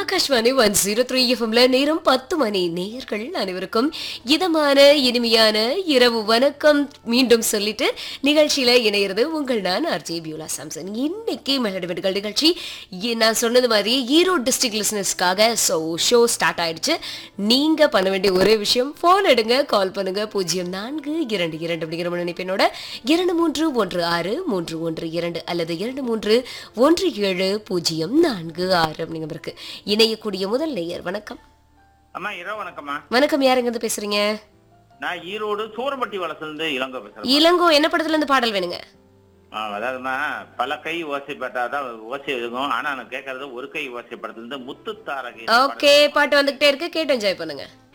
Akashvani one zero three எஃப்எம்ல நேரம் பத்து மணி நேயர்கள் அனைவருக்கும் இதமான இனிமையான இரவு வணக்கம் மீண்டும் சொல்லிட்டு நிகழ்ச்சியில இணையிறது உங்கள் நான் ஆர்ஜே பியூலா சாம்சன் இன்னைக்கு மெலடிமெட்டுகள் நிகழ்ச்சி இ- நான் சொன்னது மாதிரி ஈரோடு டிஸ்ட்ரிக்ட் லிசனர்ஸ்க்காக ஸோ ஷோ ஸ்டார்ட் ஆயிடுச்சு நீங்க பண்ண வேண்டிய ஒரே விஷயம் ஃபோன் எடுங்க கால் பண்ணுங்க பூஜ்ஜியம் நான்கு இரண்டு இரண்டு அப்படிங்கிற நினைப்பினோட இரண்டு மூன்று ஒன்று ஆறு மூன்று ஒன்று இரண்டு அல்லது இரண்டு மூன்று ஒன்று ஏழு பூஜ்ஜியம் நான்கு ஆறு அப்படிங்கிற இருக்கு இணையக்கூடிய முதல் நேயர் வணக்கம் அம்மா இரவு வணக்கம்மா வணக்கம் யாருங்க இருந்து பேசுறீங்க நான் ஈரோடு சூரம்பட்டி வளசுலேருந்து இளங்கோ பேசுறேன் இளங்கோ என்ன படத்துல இருந்து பாடல் வேணுங்க ஆ, அதாவதுமா பல கை ஓசை பட்டாதான் ஓசை இருக்கும் ஆனா நான் கேட்கறது ஒரு கை ஓசை படத்துல இருந்து முத்து தாரகை ஓகே பாட்டு வந்துகிட்டே இருக்கு கேட்டு என்ஜாய் பண்ணுங்க